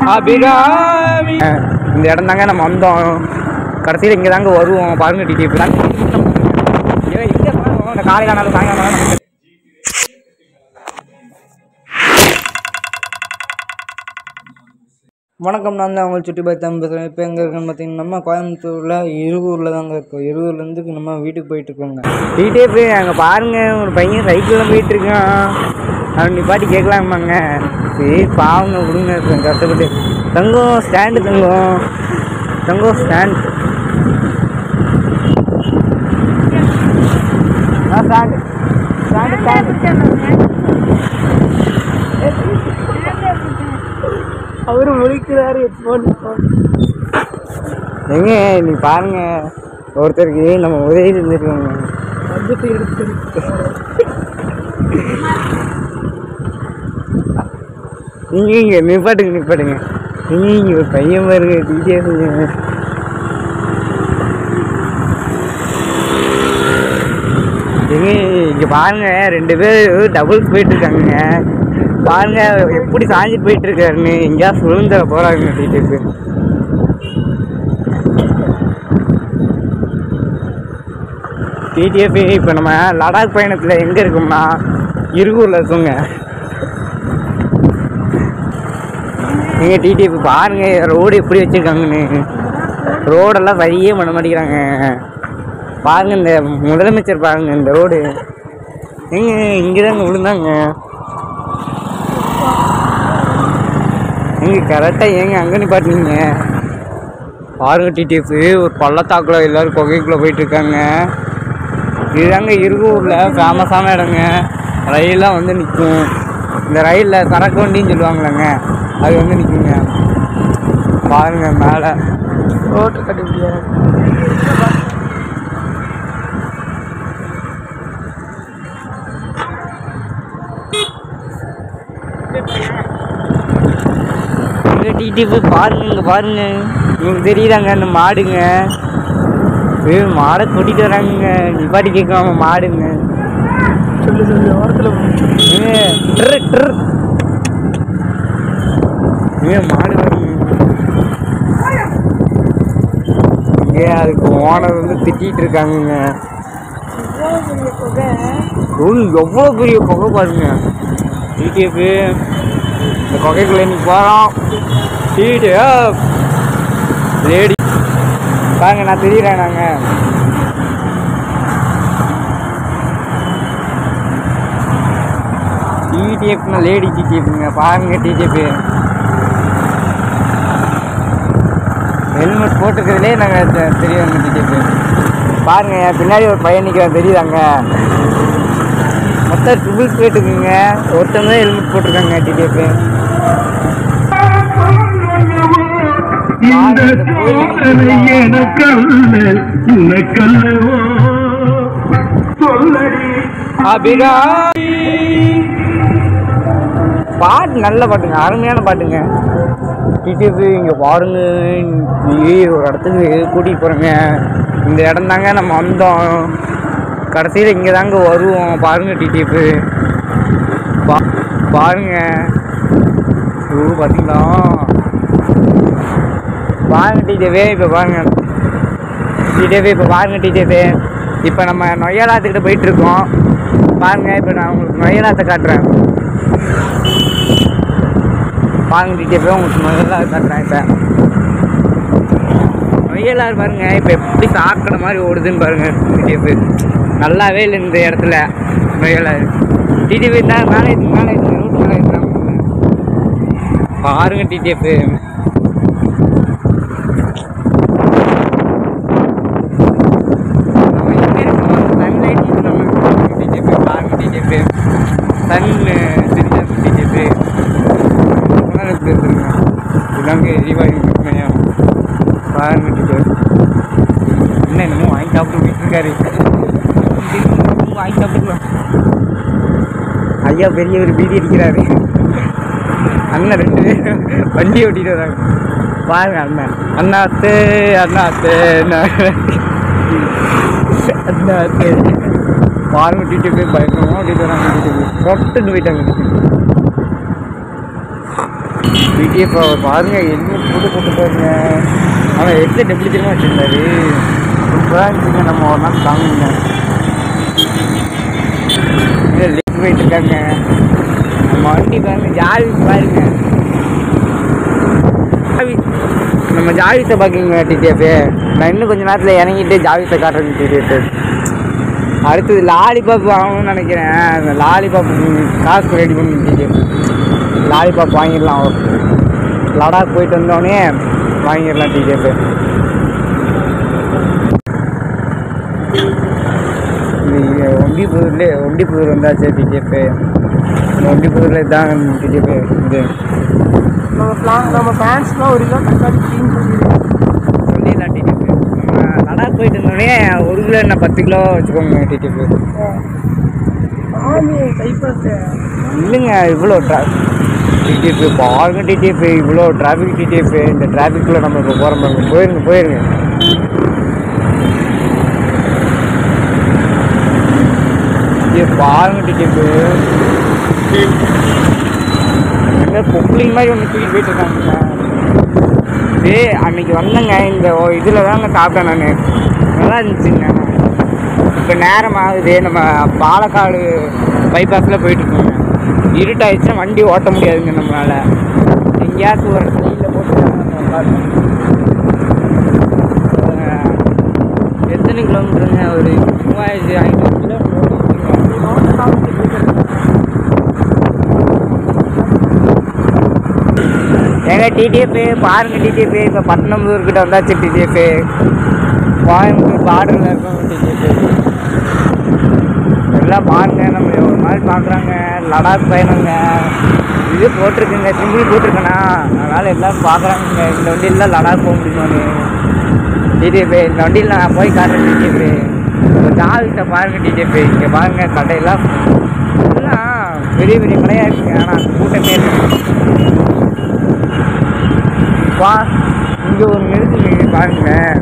அபிராமி இந்த இடம் தாங்க நம்ம வந்தோம் கடைசியில் இங்கே தாங்க வருவோம் பாருங்க டிக்கெட் தாங்க இங்கே பாருங்க இந்த காலையில் ஆனாலும் சாயங்காலம் ஆனாலும் நமக்கு வணக்கம் நான் தான் உங்கள் சுட்டி பாய் தான் பேசுகிறேன் இப்போ எங்கே இருக்குன்னு பார்த்தீங்கன்னா நம்ம கோயம்புத்தூரில் இருகூரில் தாங்க இருக்கோம் இருகூர்லேருந்து நம்ம வீட்டுக்கு போயிட்டு இருக்கோங்க டிடிஎஃப் அங்கே பாருங்க ஒரு பையன் சைக்கிளில் போயிட்டு இருக்கான் அவன் நிப்பாட்டி கேட்கலாமாங்க சரி பாவங்க விடுங்க இப்ப கஷ்டப்பட்டு தங்கம் ஸ்டாண்டு தங்கம் தங்கம் ஸ்டாண்ட் ஸ்டாண்டு ஸ்டாண்டு அவர் முடிக்கிறாரு ஃபோன் எங்க நீ பாருங்க ஒருத்தருக்கு நம்ம உதவி செஞ்சுருக்கோங்க வந்துட்டு எடுத்து நீங்க இங்க நிப்பாட்டுங்க நிப்பாட்டுங்க நீங்க இங்க ஒரு பையன் பாருங்க டிடிஎஃப் ஏங்க இங்க பாருங்க ரெண்டு பேர் டபுள் போயிட்டு இருக்காங்க பாருங்க எப்படி சாஞ்சிட்டு போயிட்டு இருக்காருன்னு எங்கேயாவது விழுந்துட போறாங்க டிடிஎஃப் டிடிஎஃப் இப்போ நம்ம லடாக் பயணத்தில் எங்கே இருக்கோம்னா இருகூரில் இருக்கோங்க நீங்க டிடிஎஃப் பாருங்க ரோடு எப்படி வச்சிருக்காங்கன்னு ரோடெல்லாம் சரியே பண்ண மாட்டேங்கிறாங்க பாருங்க இந்த முதலமைச்சர் பாருங்க இந்த ரோடு எங்க இங்கதாங்க விழுந்தாங்க எங்க கரெக்டாக ஏங்க அங்கே நிப்பாட்டினீங்க பாருங்க டிடிஎஃப் ஒரு பள்ளத்தாக்குல எல்லாரும் குகைக்குள்ளே போயிட்டு இருக்காங்க இதுதாங்க இருகூரில் ஃபேமஸான இடங்க ரயிலெலாம் வந்து நிற்கும் இந்த ரயிலில் சரக்கு வண்டின்னு சொல்லுவாங்களாங்க அது வந்து நிற்குங்க பாருங்க மேலே ரோட்டு கட்டி முடியாது டிடிஎஃப் பாருங்க இங்கே பாருங்க உங்களுக்கு தெரியுதாங்க அந்த மாடுங்க ஏ மாடை கூட்டிகிட்டு வராங்க நிப்பாட்டி கேட்காம மாடுங்க சொல்லு சொல்லு ஓரத்தில் ஏ ட்ரு ட்ரு ஏ மாடு வருங்க இங்கே அதுக்கு ஓனர் வந்து திட்டிட்டு இருக்காங்கங்க ஓ எவ்வளோ பெரிய குகை பாருங்க டிடிஎஃப் இந்த குகைக்குள்ள இன்னைக்கு போகிறோம் டிடிஎஃப் லேடி பாருங்க நான் தெரியுறேன் நாங்கள் டிடிஎஃப்னா லேடி டிடிஎஃப்ங்க பாருங்க டிடிஎஃப் ஹெல்மெட் போட்டுக்கிறதுலே நாங்கள் தெரியுங்க டிடிஎஃப் பாருங்க என் பின்னாடி ஒரு பையன் நிற்கிறேன் தெரியுதாங்க மொத்தம் ட்ரிபிள் போயிட்டுருக்குங்க ஒருத்தங்க தான் ஹெல்மெட் போட்டிருக்காங்க டிடிஎஃப் இந்த சோதனை எனக்கல்ல உனக்கல்லவோ சொல்லடி அபிராமி பாட்டு நல்ல பாட்டுங்க அருமையான பாட்டுங்க டிடிஎஃப் இங்கே பாருங்க நீ ஒரு இடத்துக்கு கூட்டிகிட்டு போகிறேங்க இந்த இடம் தாங்க நம்ம வந்தோம் கடைசியில் இங்கே தாங்க வருவோம் பாருங்க டிடிஎஃப் பா பாருங்க ஓ பார்த்தீங்களா பாருங்க டிடிஎஃபே இப்போ பாருங்க டிடிஎஃப் இப்போ பாருங்க டிடிஎஃப் இப்போ நம்ம நொய்யலாத்துக்கிட்ட போயிட்டு இருக்கோம் பாருங்க இப்போ நான் உங்களுக்கு நொய்யலாத்தை காட்டுறேன் பாருங்க டிடிஎஃப் உங்களுக்கு நொய்யலாத்தை காட்டுறேன் இப்போ நொய்யலார் பாருங்க இப்போ எப்படி சாக்கடை மாதிரி ஓடுதுன்னு பாருங்க டிடிஎஃப் நல்லாவே இல்லை இந்த இடத்துல நொய்யலார் டிடிஎஃப் தான் மேலே இருக்கு மேலே இருக்கு ரோட்டு மேலே இருக்கிறாங்க பாருங்க டிடிஎஃப் நம்ம எங்க இருக்கோம் சன்லைட் நம்ம டிஜிபி பாருங்க டிஜிபி சன் தெரிஞ்ச டிஜிபி எப்படி இருக்குங்க இதாங்க எரிவாயு விற்பனையா பாருங்க டிஜிபி என்ன என்னமோ வாங்கி சாப்பிட்டு விட்டுருக்காரு வாங்கி சாப்பிட்டுக்கலாம் ஐயா பெரிய ஒரு பீதி அடிக்கிறாரு அண்ணன் ரெண்டு பேரும் வண்டி ஓட்டிட்டு வராங்க பாருங்க அண்ணன் அண்ணாத்து அண்ணாத்து அண்ணாத்து பாருங்க டீச்சர் போய் பயங்கரமாக ஓட்டிட்டு வராங்க டீச்சர் தொட்டுன்னு போயிட்டாங்க டிடிஎஃப் பாருங்க என்ன போட்டு போட்டு பாருங்க ஆனால் ஹெட்செட் எப்படி தெரியுமா வச்சுருந்தாரு சூப்பராக இருந்துச்சுங்க நம்ம ஒரு நாள் தாங்குங்க இல்லை லிஃப்ட் போயிட்டு இருக்காங்க நம்ம வண்டி பாருங்க ஜாவி பாருங்க ஜாவி நம்ம ஜாவித்தை பார்க்குங்க டிடிஎஃப் நான் இன்னும் கொஞ்ச நேரத்தில் இறங்கிட்டு ஜாவித்தை காட்டுறேன் டிடிஎஃப் அடுத்தது லாலிபாப் வாங்கணும்னு நினைக்கிறேன் அந்த லாலிபாப் காசு ரெடி பண்ணி டிடிஎஃப் லாலிபாப் வாங்கிடலாம் லடாக் போயிட்டு வந்தோடனே வாங்கிடலாம் டிடிஎஃப் ஒண்டிபுதூர்லே ஒண்டிபுதூர் வந்தாச்சு டிடிஎஃப் ஒண்டிபுதூரில் தான் டிடிஎஃப் இது நம்ம பிளான் நம்ம ஃபேன்ஸ்லாம் ஒரு கிலோ தக்காளி க்ளீன் பண்ணிடுவோம் சொல்லிடலாம் டிடிஎஃப் நம்ம லடாக் போயிட்டு இருந்தோடனே ஒரு கிலோ என்ன பத்து கிலோ வச்சுக்கோங்க டிடிஎஃப் ஆமி கைப்பாத்து இல்லைங்க இவ்வளோ ட்ரா டிடிஎஃப் பாருங்க டிடிஎஃப் இவ்வளோ டிராஃபிக் டிடிஎஃப் இந்த டிராஃபிக்கில் நம்ம இப்போ போகிற பாருங்க போயிருங்க போயிருங்க இது பாருங்க டிடிஎஃப் எங்க பொம்பளைங்க மாதிரி ஒன்று தூக்கி போயிட்டு இருக்காங்க டேய் அன்னைக்கு வந்தேங்க இந்த இதில் தாங்க சாப்பிட்டேன் நான் நல்லா இருந்துச்சுங்க இப்போ நேரம் ஆகுது நம்ம பாலக்காடு பைபாஸில் போயிட்டு இருக்கோங்க இருட்டாயிடுச்சுன்னா வண்டி ஓட்ட முடியாதுங்க நம்மளால எங்கேயாச்சும் ஒரு சைடில் போட்டு நம்ம உட்காரணும். அஹ், எத்தனை கிலோமீட்டருங்க ஒரு மூவாயிரத்தி ஐநூறு கிலோமீட்டர் ஏங்க டிடிஎஃப் பாருங்க டிடிஎஃப் இப்போ பட்டணம்புதூர் கிட்ட வந்தாச்சு டிடிஎஃப் கோயம்புத்தூர் பார்டரில் இருக்கோம் டிடிஎஃப் எல்லாம் பாருங்க நம்ம ஒரு நாள் பார்க்குறாங்க லடாக் பயணங்க இது போட்டிருக்குங்க சிம்பிள் போட்டிருக்கேண்ணா அதனால் எல்லாம் பார்க்குறாங்க இந்த வண்டியில் லடாக் போக முடியுமான்னு டிடிஎஃப் இந்த வண்டியில் நான் போய் காட்டுறேன் டிடிஎஃப் இப்போ ஜாவிட்ட பாருங்க டிடிஎஃப் இங்கே பாருங்க கடையெல்லாம் எல்லாம் பெரிய பெரிய கடையாக இருக்குங்க ஆனால் கூட்டமே இருக்கு வா இங்கே ஒரு நிறுத்தி பாருங்களேன்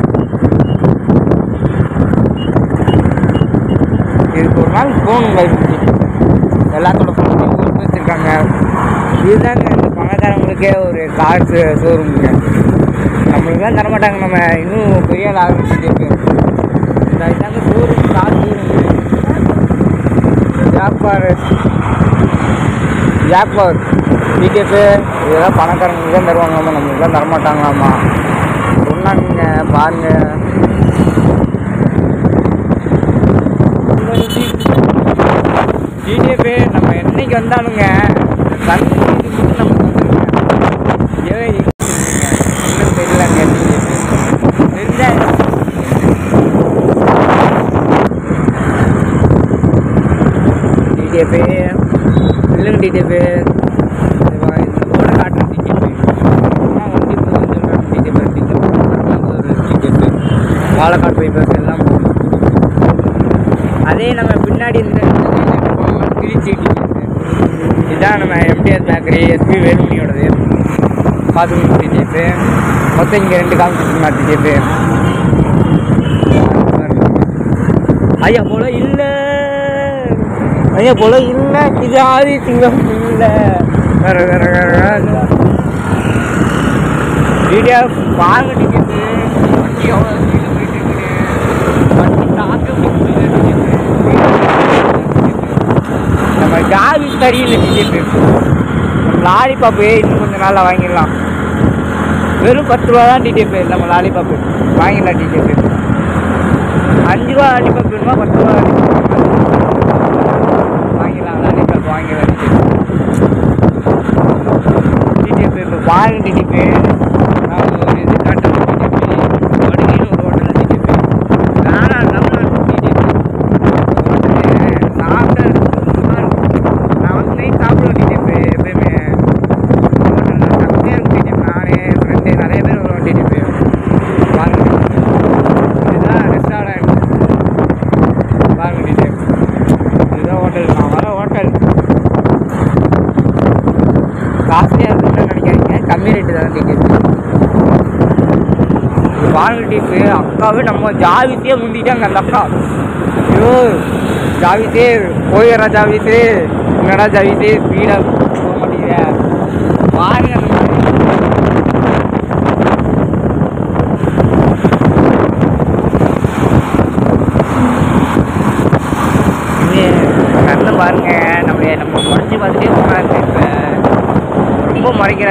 இதுக்கு ஒரு நாள் போகணுங்க இதுக்கு எல்லாத்தோட ஃபோனையும் ஊருக்கு வச்சுருக்காங்க இதுதாங்க இந்த பணக்காரங்களுக்கே ஒரு கார் ஷோரூமுங்க நம்மளுக்குலாம் தரமாட்டாங்க நம்ம இன்னும் பெரிய ஆள் ஆரம்பிச்சுட்டு இருக்கு இந்த இதாங்க ஷோரூம் கார் ஷோரூம் ஜாப்பார் ஜாக்பார் டிடிஎஃப் இதெல்லாம் பணக்காரங்களுக்கு தான் தருவாங்களாமா நம்மளுக்குலாம் தரமாட்டாங்களாமா சொன்னாங்க பாருங்க டிடிஎஃப் நம்ம என்னைக்கு வந்தாலுங்க சன் நமக்கு வந்துருங்க ஏன் இன்னும் தெரியலங்க டிடிஎஃப் தெரிஞ்சா டிடிஎஃப் இல்லைங்க டிடிஎஃப் இந்த போர்டை காட்டுற டிடிஎஃப் ஆனால் வண்டி போகுதுன்னு சொல்கிறாங்க டிடிஎஃப் டிடிஎஃப் பாலக்காடு பைபாஸ் எல்லாம் போகும் அதே நம்ம பின்னாடி இந்த திருச்சி டிடிஎஃப் இதுதான் நம்ம எம்டிஆர் பேக்கரி எஸ்பி வேலுமணியோடது பார்த்துக்கணும் டிடிஎஃப் மொத்தம் இங்கே ரெண்டு காமிச்சிருக்கா டிடிஎஃப் ஐயா போல இல்லை ஐயா போல இல்லை இது ஆதி சிங்கம் இல்லை வேற வேற வேற வீடியோ பாருங்க டிக்கெட்டு வண்டி எவ்வளோ ஸ்பீடு போயிட்டு இருக்குது வண்டி தாக்க முடியல நம்ம ஜாவி சரியில்லை டிக்கெட்டு நம்ம லாலிபாப்பு இன்னும் கொஞ்ச நாளில் வாங்கிடலாம் வெறும் பத்து ரூபா தான் டிக்கெட்டு நம்ம லாலிபாப்பு வாங்கிடலாம் டிக்கெட்டு அஞ்சு ரூபா லாலிபாப் வேணுமா பத்து ரூபா லாலிபாப் வாங்கிடலாம் லாலிபாப் வாங்கிடலாம் டிடிஎஃப் இப்போ பாருங்க டிடிஎஃப் நான் ஒரு இது காட்டுறேன் டிடிஎஃப் வடகின்னு ஒரு ஹோட்டலில் டிடிஎஃப் நானா தமிழ்நாடு டிடிஎஃப் சாப்பிட்டா நான் வந்து நைட் சாப்பிடுவேன் டிடிஎஃப் எப்பயுமே ஹோட்டலில் சமையாக இருக்கும் டிடிஎஃப் நானே ஃப்ரெண்டு நிறைய பேர் வருவோம் டிடிஎஃப் பாருங்க இதுதான் ரெஸ்டாரண்ட் பாருங்க டிடிஎஃப் இதுதான் ஹோட்டல் நான் வர ஹோட்டல் காஸ்ட்லியாக இருக்குன்னு நினைக்காதீங்க கம்மி ரேட்டு தான் டிக்கெட் பாருங்க டீப்பு அக்காவே நம்ம ஜாவித்தே முந்திட்டாங்க அந்த அக்கா ஐயோ ஜாவித்தே போயிடுறா ஜாவித்தே என்னடா ஜாவித்தே ஸ்பீடாக போக மாட்டேங்கிற பாருங்க நம்ம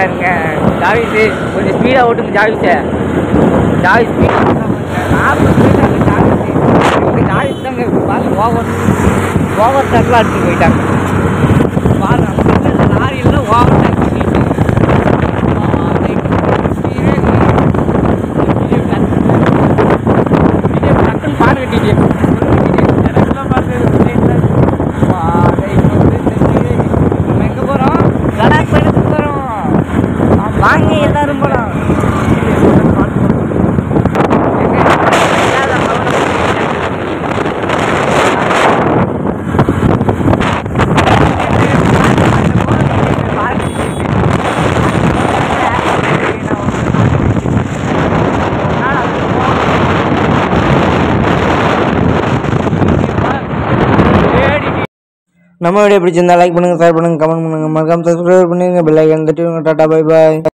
இருங்க ஜாவிஸு கொஞ்சம் ஸ்பீடாக ஓட்டுங்க ஜாவிஸை ஜாவிஸ் ஸ்பீடாக நாற்பது போயிட்டாங்க ஜாவிஸு இவங்க ஜாவிஸ் தாங்க பாருங்க ஓவர் ஓவர் டேக்கில் அடிச்சு போயிட்டாங்க பாருங்க அந்த இந்த லாரியில் ஓவர் டேக் டக்குன்னு பாருங்க டிஜே நம்ம எங்க போறோம் லடாக் பயணத்துக்கு போறோம் ஆ, வாங்க எல்லாரும் போலாம் நம்ம வீடியோ பிடிச்சிருந்தா லைக் பண்ணுங்கள் ஷேர் பண்ணுங்கள் கமெண்ட் பண்ணுங்கள் மறக்காம சப்ஸ்கிரைப் பண்ணுங்கள் பெல் ஐக்கன் தட்டி டாட்டா பை பாய்